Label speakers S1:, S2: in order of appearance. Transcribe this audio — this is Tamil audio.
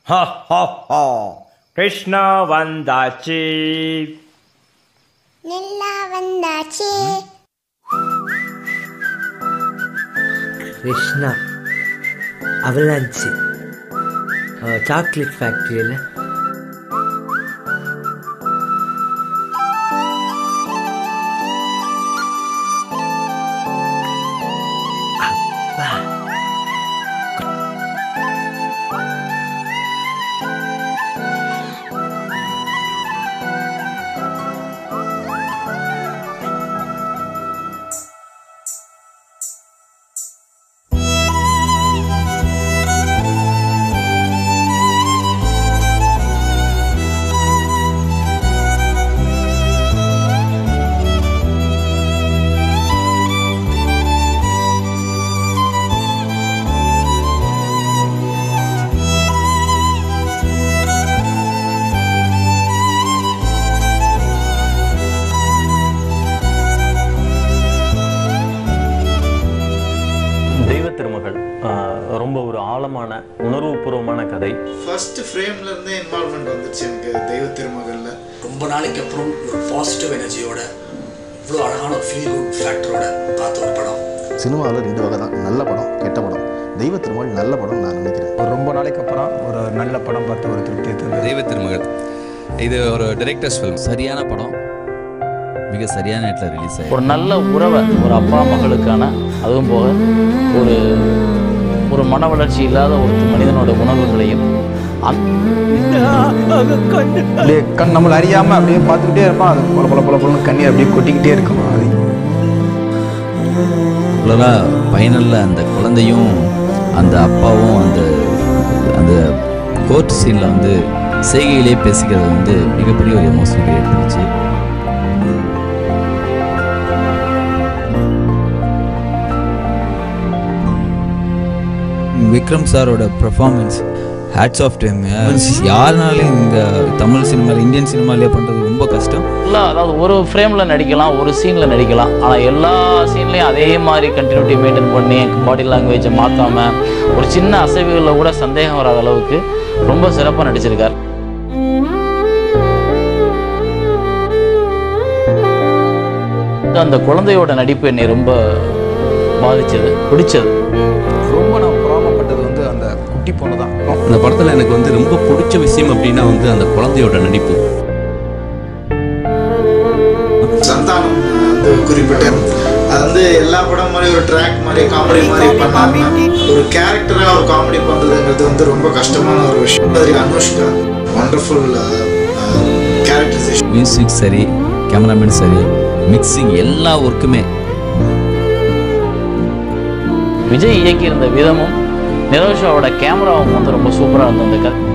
S1: ஹா ஹா ஹா கிருஷ்ணா வந்தாச்சு
S2: நிலா வந்தாச்சு
S3: கிருஷ்ணா அவலாஞ்சி சாக்லேட் ஃபேக்ட்ரியில்
S4: தெய்வ திருமகள் ஆஹ், ரொம்ப ஒரு ஆழமான உணர்வுபூர்வமான கதை
S5: ஃபர்ஸ்ட் ஃப்ரேம்ல இருந்தே இன்வால்மெண்ட் வந்துருச்சு எனக்கு தெய்வ திருமகள்ல
S6: ரொம்ப நாளைக்கு அப்புறம் ஒரு பாசிட்டிவ் எனர்ஜியோட இவ்வளோ அழகான ஒரு ஃபீல் குட் ஃபேக்டரோட பார்த்த ஒரு படம்
S7: சினிமாவில் ரெண்டு வகை தான் நல்ல படம் கெட்ட படம் தெய்வ திருமகள் நல்ல படம் நான் நினைக்கிறேன்
S8: ஒரு ரொம்ப நாளைக்கு அப்புறம் ஒரு நல்ல படம் பார்த்து ஒரு திருப்தி தந்தது
S9: தெய்வ திருமகள் இது ஒரு டைரக்டர்ஸ் ஃபிலிம் சரியான படம் மிக சரியான நேரத்தில் ரிலீஸ் ஆகி
S10: ஒரு நல்ல உறவை ஒரு அப்பா மகளுக்கான அதுவும் போக ஒரு ஒரு மன வளர்ச்சி இல்லாத ஒரு மனிதனோட உணர்வுகளையும் அந்த
S8: அப்படியே கண் நம்மளை அறியாமல் அப்படியே பார்த்துக்கிட்டே இருப்பான் அது பொல பொல பொல பொலன்னு கண்ணீர் அப்படியே கொட்டிக்கிட்டே இருக்கும் அது
S9: ஃபுல்லாக ஃபைனலில் அந்த குழந்தையும் அந்த அப்பாவும் அந்த அந்த கோர்ட் சீனில் வந்து செய்கையிலே பேசிக்கிறது வந்து மிகப்பெரிய ஒரு எமோஷனல் கிரியேட் பண்ணுச்சு விக்ரம் சாரோட பெர்ஃபார்மன்ஸ் ஹேட்ஸ் ஆஃப் டைம் யாருனாலையும் இந்த தமிழ் சினிமாவில் இந்தியன் சினிமாலே பண்ணுறது ரொம்ப கஷ்டம்
S10: எல்லா அதாவது ஒரு ஃப்ரேமில் நடிக்கலாம் ஒரு சீனில் நடிக்கலாம் ஆனால் எல்லா சீன்லேயும் அதே மாதிரி கண்டினியூட்டி மெயின்டைன் பண்ணி பாடி லாங்குவேஜை மாற்றாம ஒரு சின்ன அசைவுகளில் கூட சந்தேகம் வராத அளவுக்கு ரொம்ப சிறப்பாக நடிச்சிருக்கார் அந்த குழந்தையோட நடிப்பு என்னை ரொம்ப பாதிச்சது பிடிச்சது
S8: ரொம்ப நான் பொறாமப்பட்டது வந்து அந்த குட்டி பொண்ணு தான்
S9: அந்த படத்தில் எனக்கு வந்து ரொம்ப பிடிச்ச விஷயம் அப்படின்னா வந்து அந்த குழந்தையோட நடிப்பு
S5: சந்தானம் வந்து குறிப்பிட்ட அது வந்து எல்லா படம் மாதிரி ஒரு ட்ராக் மாதிரி காமெடி மாதிரி பண்ணாம ஒரு கேரக்டரா ஒரு காமெடி பண்றதுங்கிறது வந்து ரொம்ப கஷ்டமான ஒரு விஷயம் மாதிரி அனுஷ்கா வண்டர்ஃபுல் கேரக்டரைசேஷன்
S9: மியூசிக் சரி கேமராமேன் சரி மிக்சிங் எல்லா ஒர்க்குமே
S10: விஜய் இயக்கியிருந்த விதமும் நிரோஷாவோட கேமராவும் வந்து ரொம்ப சூப்பராக இருந்தது அந்த கதை